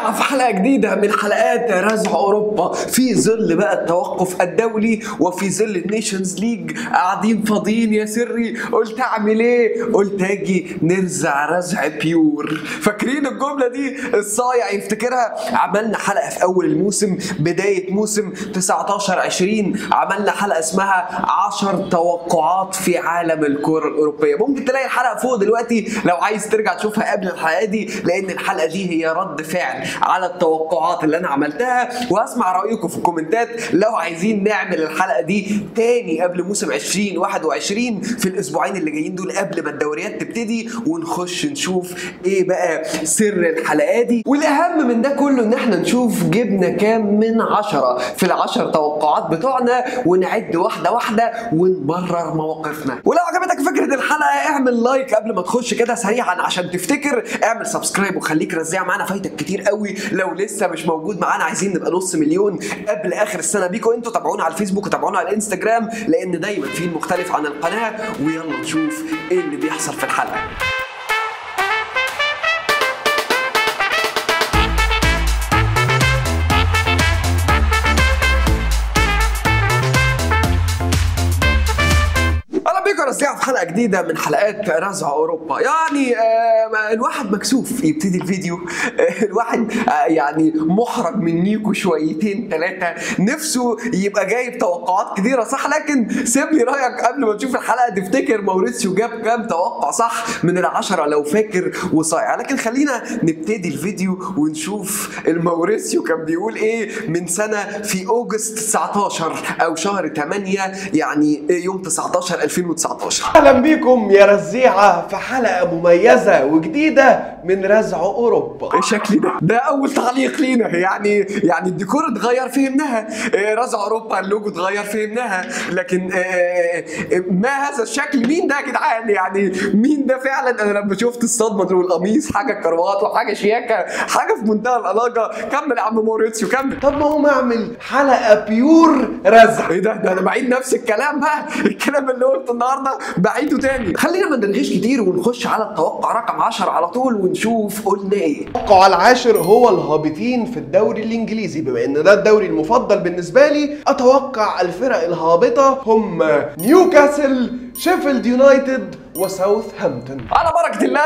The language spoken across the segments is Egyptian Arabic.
رجعنا في حلقه جديده من حلقات رزع اوروبا في ظل بقى التوقف الدولي وفي ظل النيشنز ليج قاعدين فاضيين يا سري قلت اعمل ايه قلت اجي نرزع رزع بيور فاكرين الجمله دي الصايع يفتكرها عملنا حلقه في اول الموسم بدايه موسم 19 20 عملنا حلقه اسمها 10 توقعات في عالم الكره الاوروبيه ممكن تلاقي الحلقه فوق دلوقتي لو عايز ترجع تشوفها قبل الحلقه دي لان الحلقه دي هي رد فعل على التوقعات اللي انا عملتها واسمع رايكم في الكومنتات لو عايزين نعمل الحلقه دي تاني قبل موسم 2021 في الاسبوعين اللي جايين دول قبل ما الدوريات تبتدي ونخش نشوف ايه بقى سر الحلقه دي والاهم من ده كله ان احنا نشوف جبنا كام من عشرة في العشر توقعات بتوعنا ونعد واحده واحده ونبرر مواقفنا ولو عجبتك فكره الحلقه اعمل لايك قبل ما تخش كده سريعا عشان تفتكر اعمل سبسكرايب وخليك رزيع معانا فايتك كتير قوي لو لسه مش موجود معانا عايزين نبقى نص مليون قبل اخر السنه بيكم انتوا تابعونا على الفيسبوك وتابعونا على الانستجرام لان دايما في مختلف عن القناه ويلا نشوف ايه اللي بيحصل في الحلقه اهلا بيكم يا رزيع في حلقه جديده من حلقات رزع اوروبا يعني آه الواحد مكسوف يبتدي الفيديو آه الواحد آه يعني محرج من نيكو شويتين ثلاثه نفسه يبقى جايب توقعات كتيره صح لكن سيب لي رايك قبل ما تشوف الحلقه تفتكر موريتسيو جاب كام توقع صح من العشره لو فاكر وصايع لكن خلينا نبتدي الفيديو ونشوف الموريسيو كان بيقول ايه من سنه في اوجست 19 او شهر 8 يعني يوم 19 2019 اهلا بيكم يا رزيعه في حلقه مميزه وجديده من رزع اوروبا ايه الشكل ده؟ ده اول تعليق لينا يعني يعني الديكور اتغير فهمناها إيه رزع اوروبا اللوجو اتغير فهمناها لكن إيه ما هذا الشكل مين ده يا جدعان يعني مين ده فعلا انا لما شفت الصدمه دي والقميص حاجه كروات وحاجه شياكه حاجه في منتهى الاناقه كمل يا عم موريتسيو كمل طب ما هو اعمل حلقه بيور رزع ايه ده ده انا بعيد نفس الكلام بقى الكلام اللي قلته النهارده بعيده تاني خلينا ما نرغيش كتير ونخش على التوقع رقم 10 على طول ونشوف قلنا ايه التوقع العاشر هو الهابطين في الدوري الانجليزي بما ان ده الدوري المفضل بالنسبه لي اتوقع الفرق الهابطه هم نيوكاسل شيفيلد يونايتد وساوثهامبتون على بركه الله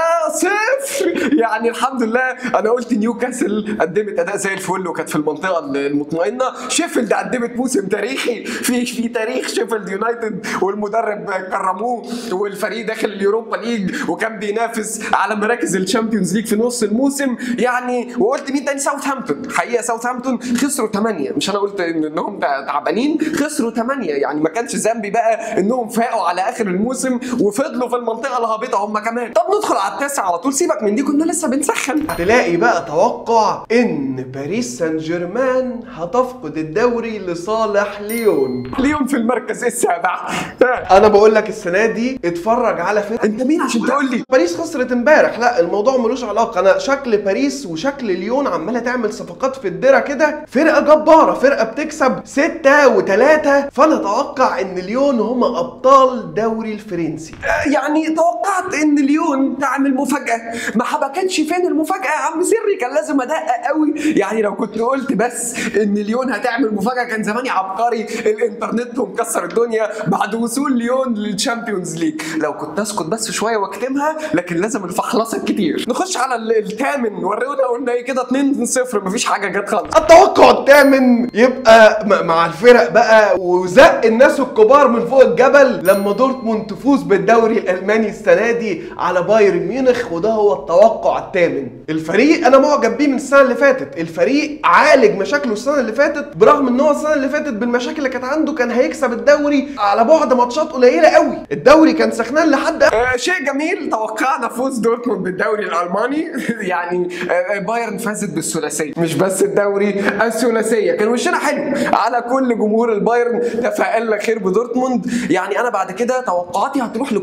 صفر يعني الحمد لله انا قلت نيوكاسل قدمت اداء زي الفل وكانت في المنطقه المطمئنه شيفيلد قدمت موسم تاريخي في في تاريخ شيفيلد يونايتد والمدرب كرموه والفريق داخل اليوروبا ليج وكان بينافس على مراكز الشامبيونز ليج في نص الموسم يعني وقلت مين تاني ساوثهامبتون حقيقه ساوثهامبتون خسروا 8 مش انا قلت إن انهم تعبانين خسروا 8 يعني ما كانش ذنبي بقى انهم فاقوا على اخر الموسم وفضلوا في المنطقه الهابطه هم كمان طب ندخل على التاسع على طول سيبك من دي كنا لسه بنسخن تلاقي بقى توقع ان باريس سان جيرمان هتفقد الدوري لصالح ليون ليون في المركز السابع انا بقول لك السنه دي اتفرج على فرق انت مين عشان تقول لي باريس خسرت امبارح لا الموضوع ملوش علاقه انا شكل باريس وشكل ليون عماله تعمل صفقات في الدرع كده فرقه جباره فرقه بتكسب ستة وثلاثة فانا اتوقع ان ليون هم ابطال الدوري الفرنسي يعني توقعت ان ليون تعمل مفاجاه ما حبكتش فين المفاجاه يا عم سري كان لازم ادقق قوي يعني لو كنت قلت بس ان ليون هتعمل مفاجاه كان زماني عبقري الانترنت ومكسر الدنيا بعد وصول ليون للشامبيونز ليج لو كنت اسكت بس شويه واكتمها لكن لازم الفحلصه الكتير نخش على الثامن ورينا قلنا ايه كده 2 0 مفيش حاجه جت خالص التوقع الثامن يبقى م- مع الفرق بقى وزق الناس الكبار من فوق الجبل لما دورتموند تفوز بالدوري الالماني السنه دي على بايرن ميونخ وده هو التوقع الثامن الفريق انا معجب بيه من السنه اللي فاتت الفريق عالج مشاكله السنه اللي فاتت برغم ان هو السنه اللي فاتت بالمشاكل اللي كانت عنده كان هيكسب الدوري على بعد ماتشات قليله قوي الدوري كان سخنان لحد آه، شيء جميل توقعنا فوز دورتموند بالدوري الالماني يعني آه، بايرن فازت بالثلاثيه مش بس الدوري الثلاثيه كان وشنا حلو على كل جمهور البايرن تفائلنا خير بدورتموند يعني انا بعد كده توقعاتي هتروح للكبار خلاص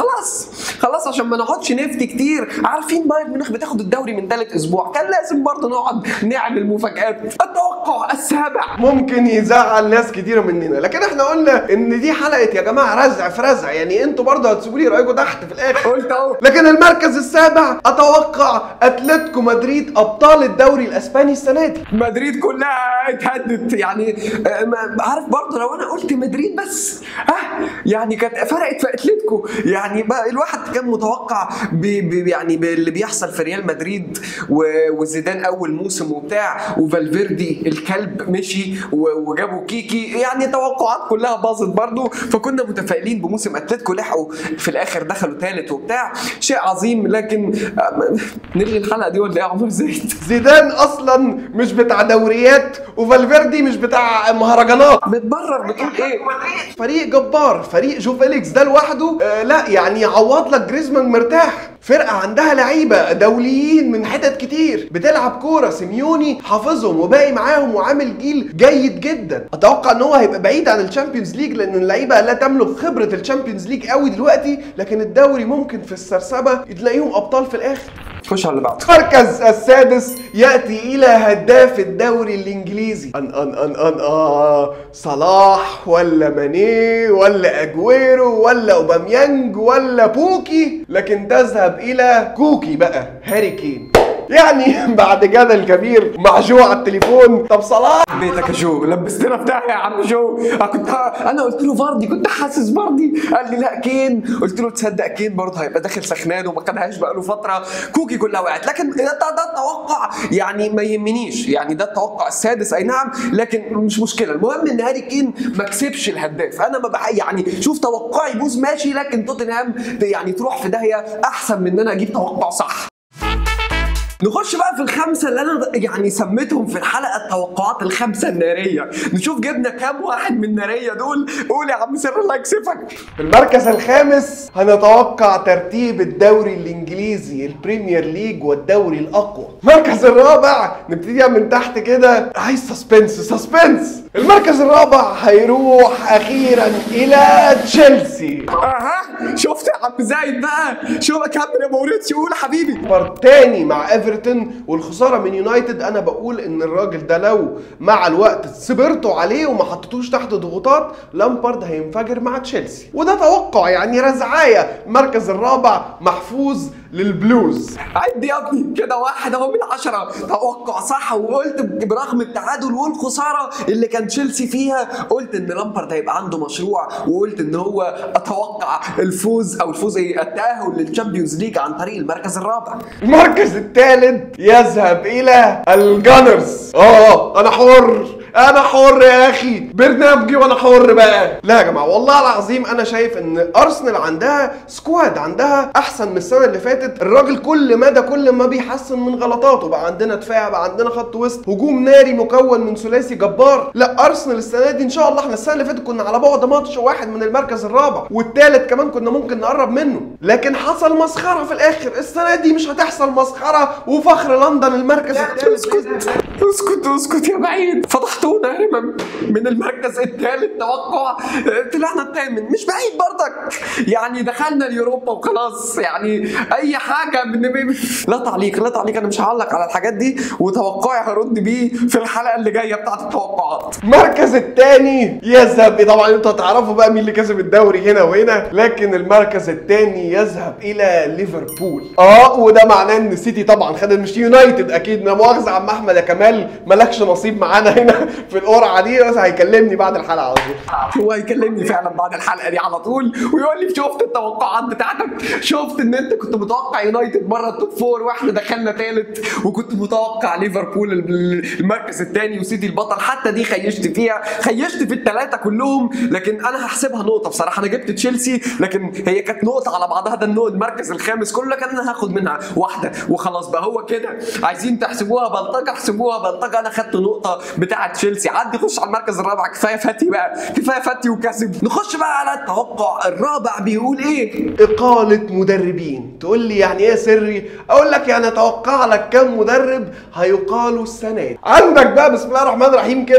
خلاص خلاص عشان ما نقعدش نفتي كتير عارفين بايرن ميونخ بتاخد الدوري من ثالث اسبوع كان لازم برضه نقعد نعمل مفاجآت التوقع السابع ممكن يزعل ناس كتيره مننا لكن احنا قلنا ان دي حلقه يا جماعه رزع في رزع يعني انتوا برضه هتسيبوا لي رايكم تحت في الاخر قلت اهو لكن المركز السابع اتوقع اتلتيكو مدريد ابطال الدوري الاسباني السنه دي مدريد كلها اتهدت يعني آه، ما- عارف برضه لو انا قلت مدريد بس ها يعني كانت فرقت في اتلتيكو يعني بقى الواحد كان متوقع ب ب يعني باللي بيحصل في ريال مدريد و- وزيدان اول موسم وبتاع وفالفيردي الكلب مشي و- وجابوا كيكي يعني توقعات كلها باظت برضه فكنا متفائلين بموسم اتلتيكو لحقوا في الاخر دخلوا ثالث وبتاع شيء عظيم لكن آه، نلغي الحلقه دي ولا ايه يا عمر زيد؟ زيدان اصلا مش بتاع دوريات وفالفيردي مش بتاع مهرجانات بتبرر بتقول ايه؟ فريق جبار فريق جو فيليكس ده لوحده آه لا يعني يعوض لك جريزمان مرتاح فرقة عندها لعيبة دوليين من حتت كتير بتلعب كورة سيميوني حافظهم وباقي معاهم وعامل جيل جيد جدا اتوقع ان هو هيبقى بعيد عن الشامبيونز ليج لان اللعيبة لا تملك خبرة الشامبيونز ليج قوي دلوقتي لكن الدوري ممكن في السرسبة تلاقيهم ابطال في الاخر خش على اللي بعده المركز السادس ياتي الى هداف الدوري الانجليزي ان ان ان ان آه صلاح ولا ماني ولا اجويرو ولا اوباميانج ولا بوكي لكن تذهب الى كوكي بقى هاري كين يعني بعد جدل كبير مع جو على التليفون طب صلاح بيتك يا جو لبستنا في داهيه يا عم جو أنا كنت انا قلت له فاردي كنت حاسس فاردي قال لي لا كين قلت له تصدق كين برضه هيبقى داخل سخنان وما خدهاش بقاله فتره كوكي كلها وقعت لكن ده, ده, ده التوقع يعني ما يهمنيش يعني ده التوقع السادس اي نعم لكن مش مشكله المهم ان هاري كين ما كسبش الهداف انا ما بح يعني شوف توقعي يبوظ ماشي لكن توتنهام يعني تروح في داهيه احسن من ان انا اجيب توقع صح نخش بقى في الخمسة اللي أنا يعني سميتهم في الحلقة التوقعات الخمسة النارية نشوف جبنا كام واحد من النارية دول قول يا عم سر الله يكسفك في المركز الخامس هنتوقع ترتيب الدوري الانجليزي البريمير ليج والدوري الاقوى المركز الرابع نبتديها من تحت كده عايز سسبنس سسبنس المركز الرابع هيروح اخيرا الى تشيلسي أها شفت يا عم زايد بقى شوف كمل يا موريتسيو قول حبيبي نمبر تاني مع ايفرتون والخساره من يونايتد انا بقول ان الراجل ده لو مع الوقت صبرتوا عليه وما حطيتوش تحت ضغوطات لامبارد هينفجر مع تشيلسي وده توقع يعني رزعايه المركز الرابع محفوظ للبلوز عد يا ابني كده واحد اهو من عشرة توقع صح وقلت برغم التعادل والخسارة اللي كان تشيلسي فيها قلت ان لامبارد هيبقى عنده مشروع وقلت ان هو اتوقع الفوز او الفوز ايه التأهل للتشامبيونز ليج عن طريق المركز الرابع المركز الثالث يذهب الى الجانرز اه انا حر انا حر يا اخي برنامجي وانا حر بقى لا يا جماعه والله العظيم انا شايف ان ارسنال عندها سكواد عندها احسن من السنه اللي فاتت الراجل كل مدى كل ما بيحسن من غلطاته بقى عندنا دفاع بقى عندنا خط وسط هجوم ناري مكون من ثلاثي جبار لا ارسنال السنه دي ان شاء الله احنا السنه اللي فاتت كنا على بعد ماتش واحد من المركز الرابع والثالث كمان كنا ممكن نقرب منه لكن حصل مسخره في الاخر السنه دي مش هتحصل مسخره وفخر لندن المركز الثالث اسكت اسكت اسكت يا بعيد فضحتونا يا همم من المركز الثالث توقع طلعنا الثامن مش بعيد برضك يعني دخلنا اليوروبا وخلاص يعني اي حاجه من لا تعليق لا تعليق انا مش هعلق على الحاجات دي وتوقعي هرد بيه في الحلقه اللي جايه بتاعت التوقعات المركز الثاني يذهب طبعا انتوا هتعرفوا بقى مين اللي كسب الدوري هنا وهنا لكن المركز الثاني يذهب الى ليفربول اه وده معناه ان السيتي طبعا خد مش يونايتد اكيد لا مؤاخذه يا عم احمد يا كمال مالكش نصيب معانا هنا في القرعه دي بس هيكلمني بعد الحلقه على طول هو هيكلمني فعلا بعد الحلقه دي على طول ويقول لي شفت التوقعات بتاعتك شفت ان انت كنت متوقع يونايتد بره التوب فور واحنا دخلنا ثالث وكنت متوقع ليفربول المركز الثاني وسيتي البطل حتى دي خيشت فيها خيشت في الثلاثه كلهم لكن انا هحسبها نقطه بصراحه انا جبت تشيلسي لكن هي كانت نقطه على بعضها ده النقط المركز الخامس كله لكن انا هاخد منها واحده وخلاص بقى هو كده عايزين تحسبوها بلطجه احسبوها بلطجه انا خدت نقطه بتاعه تشيلسي عدي خش على المركز الرابع كفايه فتي بقى كفايه فتي وكسب نخش بقى على التوقع الرابع بيقول ايه إقالة مدربين تقول لي يعني ايه سري اقول لك يعني اتوقع لك كم مدرب هيقالوا السنة دي عندك بقى بسم الله الرحمن الرحيم كده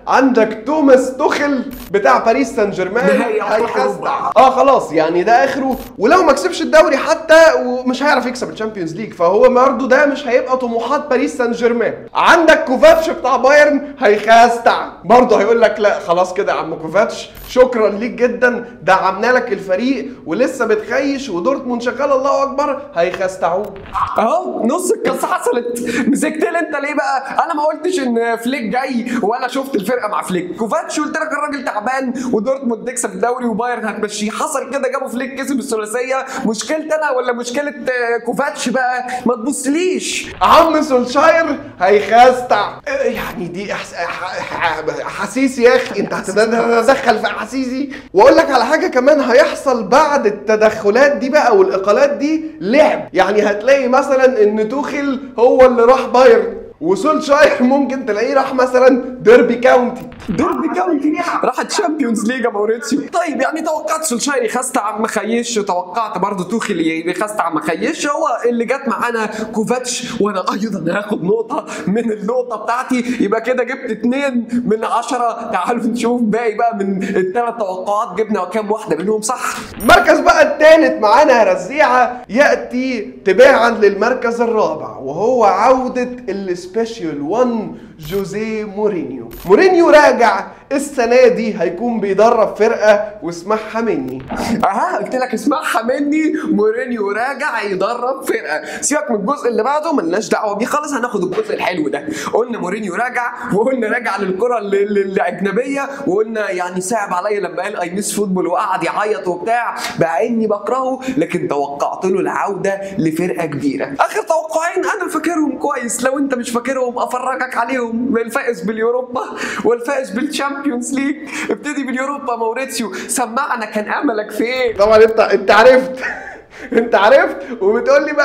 عندك توماس توخل بتاع باريس سان جيرمان نهائي أبطال هيخستع أوروبا. اه خلاص يعني ده اخره ولو ما كسبش الدوري حتى ومش هيعرف يكسب الشامبيونز ليج فهو برضه ده مش هيبقى طموحات باريس سان جيرمان عندك كوفاتش بتاع بايرن هيخستع برضه هيقول لك لا خلاص كده يا عم كوفاتش شكرا ليك جدا دعمنا لك الفريق ولسه بتخيش ودورتموند شغال الله اكبر هيخستعوه اهو نص القصه حصلت مسكت لي انت ليه بقى انا ما قلتش ان فليك جاي ولا شفت الفرقه مع فليك كوفاتش قلت لك الراجل تعبان ودورتموند تكسب الدوري وبايرن هتمشيه حصل كده جابوا فليك كسب الثلاثيه مشكلتي انا ولا مشكله آه، كوفاتش بقى ما تبصليش عم سولشاير هيخستع إيه يعني دي أحس... ح- ح- احاسيس يا اخي انت هتتدخل في احاسيسي واقول لك على حاجه كمان هيحصل بعد التدخلات دي بقى والاقالات دي لعب يعني هتلاقي مثلا ان توخل هو اللي راح بايرن وسولشاير ممكن تلاقيه راح مثلا ديربي كاونتي ديربي كاونتي راحت تشامبيونز ليج يا موريتسيو طيب يعني توقعت سولشاير يخستع ما خيش توقعت برضه توخيل يخستع ما خيش هو اللي جت معانا كوفاتش وانا ايضا هاخد نقطه من النقطه بتاعتي يبقى كده جبت اتنين من عشرة تعالوا نشوف باقي بقى من الثلاث توقعات جبنا كام واحده منهم صح المركز بقى الثالث معانا يا رزيعه ياتي تباعا للمركز الرابع وهو عوده السبيشال 1 جوزيه مورينيو مورينيو راجع السنه دي هيكون بيدرب فرقه واسمعها مني اها قلت لك اسمعها مني مورينيو راجع يدرب فرقه سيبك من الجزء اللي بعده ملناش دعوه بيه خالص هناخد الجزء الحلو ده قلنا مورينيو راجع وقلنا راجع للكره ال- ال- الاجنبيه وقلنا يعني صعب عليا لما قال اي ميس فوتبول وقعد يعيط وبتاع مع اني بكرهه لكن توقعت له العوده لفرقه كبيره اخر توقعين انا فاكرهم كويس لو انت مش فاكرهم افرجك عليهم الفائز باليوروبا والفائز بالشامبيونز ليج ابتدي باليوروبا موريتسيو سمعنا كان املك في ايه طبعا انت انت عرفت انت عرفت وبتقول لي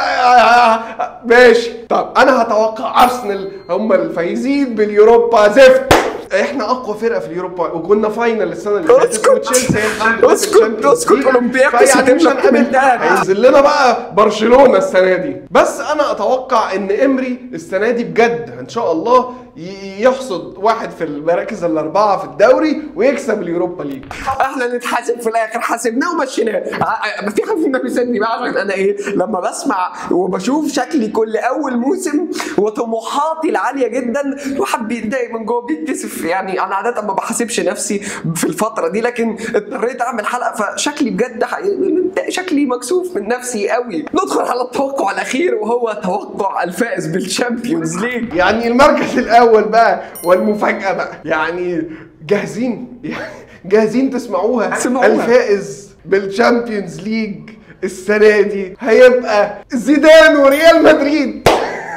بقى ماشي طب انا هتوقع ارسنال هم الفايزين باليوروبا زفت احنا اقوى فرقه في اليوروبا وكنا فاينل السنه اللي فاتت اسكت. وتشيلسي هي الحمد لله في اسكت، الشامبيونز اسكت، ليج. أولمبياكوس فيعني مش هتملك هنقابل- من ده. هينزل لنا بقى برشلونه السنه دي بس انا اتوقع ان امري السنه دي بجد ان شاء الله ي- يحصد واحد في المراكز الاربعه في الدوري ويكسب اليوروبا ليج احنا نتحاسب في الاخر حاسبناه ومشيناه ع- ما في حد فينا بيسدني بقى عشان انا ايه لما بسمع وبشوف شكلي كل اول موسم وطموحاتي العاليه جدا الواحد بيتضايق من جوه بيتكسف يعني انا عاده ما بحاسبش نفسي في الفتره دي لكن اضطريت اعمل حلقه فشكلي بجد ح- شكلي مكسوف من نفسي قوي ندخل على التوقع الاخير وهو توقع الفائز بالشامبيونز ليج يعني المركز الاول بقى والمفاجاه بقى يعني جاهزين جاهزين تسمعوها تسمعوها. الفائز بالشامبيونز ليج السنه دي هيبقى زيدان وريال مدريد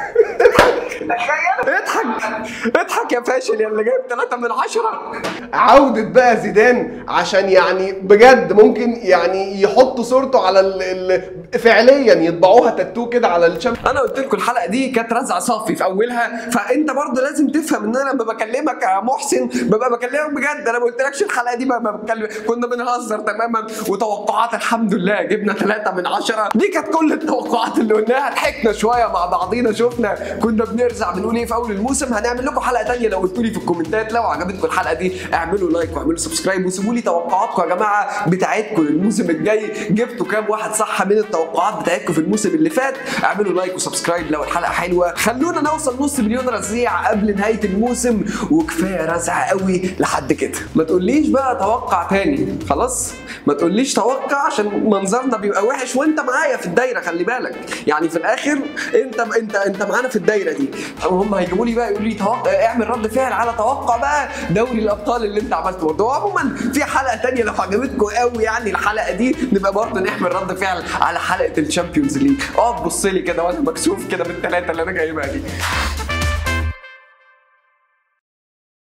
اضحك اضحك يا فاشل يا اللي جايب 3 من 10 عودة بقى زيدان عشان يعني بجد ممكن يعني يحطوا صورته على ال ال فعليا يطبعوها تاتو كده على الشامب انا قلت لكم الحلقه دي كانت رزع صافي في اولها فانت برضه لازم تفهم ان انا لما بكلمك يا محسن ببقى بكلمك بجد انا ما قلتلكش الحلقه دي ببقى بتكلم كنا بنهزر تماما وتوقعات الحمد لله جبنا ثلاثة من عشرة دي كانت كل التوقعات اللي قلناها ضحكنا شويه مع بعضينا شفنا كنا بنرزع بنقول ايه في اول الموسم هنعمل لكم حلقه تانية لو قلتوا لي في الكومنتات لو عجبتكم الحلقه دي اعملوا لايك واعملوا سبسكرايب وسيبوا لي توقعاتكم يا جماعه بتاعتكم للموسم الجاي جبتوا كام واحد صح من التوقعات بتاعتكم في الموسم اللي فات اعملوا لايك وسبسكرايب لو الحلقه حلوه خلونا نوصل نص مليون رزيع قبل نهايه الموسم وكفايه رزع قوي لحد كده ما تقوليش بقى توقع تاني خلاص ما تقوليش توقع عشان منظرنا بيبقى وحش وانت معايا في الدايره خلي بالك يعني في الاخر انت انت انت معانا في الدايره دي هم هيجيبوا لي بقى يقولوا لي توقع اعمل رد فعل على توقع بقى دوري الابطال اللي انت عملته برضه عموما في حلقه تانية لو عجبتكم قوي يعني الحلقه دي نبقى برضه نعمل رد فعل على حلقه الشامبيونز ليج اقعد بص لي كده وانا مكسوف كده بالثلاثه اللي انا جايبها دي